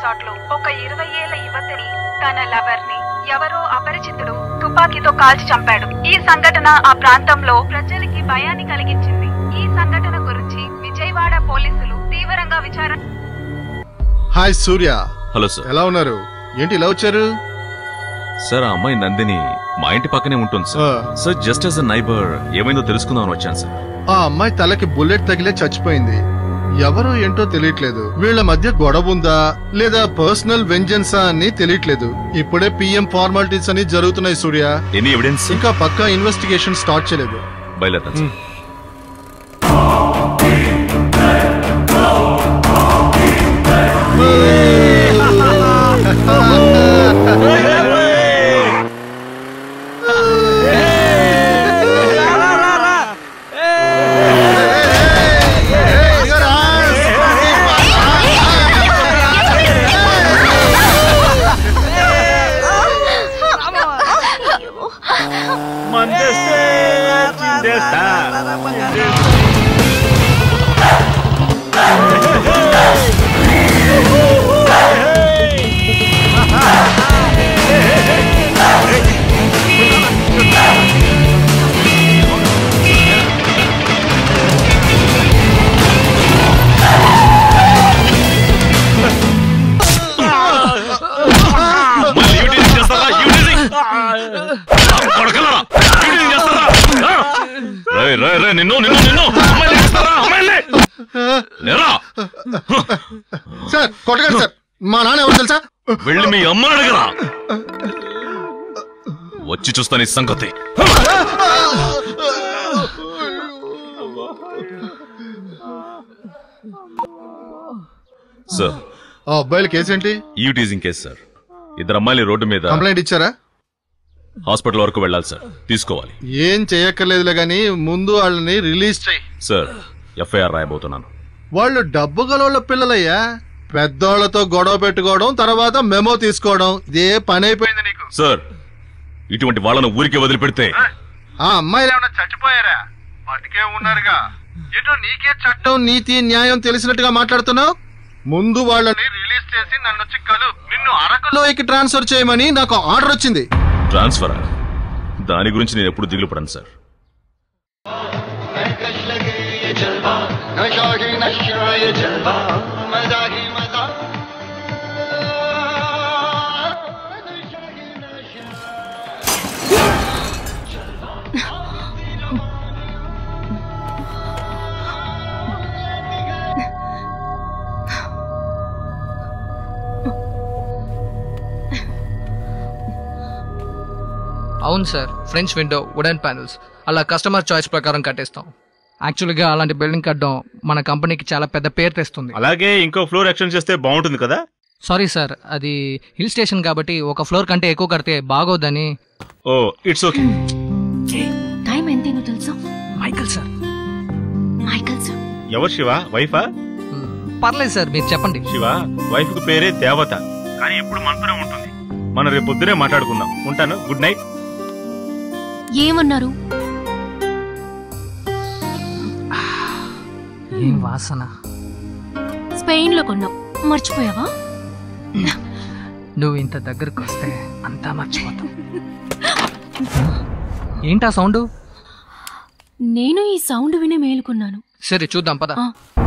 Resort లో ఒక ఇరవై ఏళ్ల యువతిని తన లవర్ ని ఎవరో అపరిచితుడు తుపాకీతో కాల్చి చంపాడు ఈ సంఘటన ఆ ప్రాంతంలో ప్రజలకి భయాన్ని కలిగించింది ఈ సంఘటన గురించి విజయవాడ పోలీసులు తీవ్రంగా విచారణ హాయ్ సూర్య హలో సార్ ఎలా ఉన్నారు ఏంటి ఇలా వచ్చారు సార్ ఆ అమ్మాయి నందిని మా ఇంటి పక్కనే ఉంటుంది ఆ, sir sir just as a neighbour ఏమైందో తెలుసుకుందామని వచ్చాను సార్ ఆ అమ్మాయి తలకి బుల్లెట్ తగిలే చచ్చిపోయింది ఎవరో ఏంటో తెలియట్లేదు వీళ్ళ మధ్య గొడవ ఉందా లేదా పర్సనల్ వెంజన్సా అని తెలియట్లేదు ఇప్పుడే పిఎం ఫార్మాలిటీస్ అని జరుగుతున్నాయి సూర్య ఎనీ ఎవిడెన్స్ ఇంకా పక్కా ఇన్వెస్టిగేషన్ స్టార్ట్ చేయలేదు బయలుదేరాను సార్ మళ్ళీ యూటిలిటీ చేస్తారా? యూటిలిటీ? కొడకలరా? యూటిలిటీ చేస్తారా? ఆ? రేయ్, రేయ్, రేయ్, నిన్ను నిన్ను నిన్ను అమ్మాయిలు చేస్తారా అమ్మాయిలే లేరా సార్ కొట్టగారు సార్ మా నాన్న ఎవరు తెలుసా వెళ్ళి మీ అమ్మని అడగరా వచ్చి చూస్తాను ఈ సంగతి సార్ ఆ అబ్బాయిల కేసు ఏంటి యూటీజింగ్ కేసు సార్ ఇద్దరు అమ్మాయిలు రోడ్డు మీద కంప్లైంట్ ఇచ్చారా హాస్పిటల్ వరకు వెళ్ళాలి సార్ తీసుకోవాలి ఏం చేయక్కర్లేదులే గాని ముందు వాళ్ళని రిలీజ్ చేయి సార్ ఎఫ్ఐఆర్ రాయబోతున్నాను వాళ్ళు డబ్బు గలవాళ్ళ పిల్లలయ్యా పెద్దోళ్లతో గొడవ పెట్టుకోవడం తర్వాత మెమో తీసుకోవడం ఇదే పని అయిపోయింది నీకు సార్ ఇటువంటి వాళ్ళను ఊరికే వదిలిపెడితే ఆ అమ్మాయిలు ఏమైనా చచ్చిపోయారా బతికే ఉన్నారుగా ఎటో నీకే చట్టం నీతి న్యాయం తెలిసినట్టుగా మాట్లాడుతున్నావు ముందు వాళ్ళని రిలీజ్ చేసి నన్ను వచ్చి కలు నిన్ను అరకులోకి ట్రాన్స్ఫర్ చేయమని నాకు ఆర్డర్ వచ్చింది ట్రాన్స్ఫర్ దాని గురించి నేను ఎప్పుడు దిగులు పడను సార్ नशा ही नशा ये जलवा मजा ही मजा नशा ही नशा అవును sir French window wooden panels అలా కస్టమర్ చాయిస్ ప్రకారం కట్టేస్తాం యాక్చువల్గా అలాంటి బిల్డింగ్ కట్టడం మన కంపెనీకి చాలా పెద్ద పేరు తెస్తుంది అలాగే ఇంకో ఫ్లోర్ ఎక్స్టెండ్ చేస్తే బాగుంటుంది కదా సారీ సార్ అది హిల్ స్టేషన్ కాబట్టి ఒక ఫ్లోర్ కంటే ఎక్కువ కడితే బాగోదని ఓ ఇట్స్ ఓకే టైం ఎంతేనో తెలుసా మైకల్ సార్ మైకల్ సార్ ఎవరు శివ వైఫా మ్, పర్లేదు సార్ మీరు చెప్పండి శివ వైఫ్ కు పేరే దేవత కానీ ఎప్పుడు మనతోనే ఉంటుంది మనం రేపు పొద్దునే మాట్లాడుకుందాం ఉంటాను గుడ్ నైట్ ఏమన్నారు ఏం వాసన స్పెయిన్ లో కొన్నాం మర్చిపోయావా నువ్వు ఇంత దగ్గరకు వస్తే అంతా మర్చిపోతాం ఏంటా సౌండ్ నేను ఈ సౌండ్ వినే మేలుకున్నాను సరే చూద్దాం పద ఆ.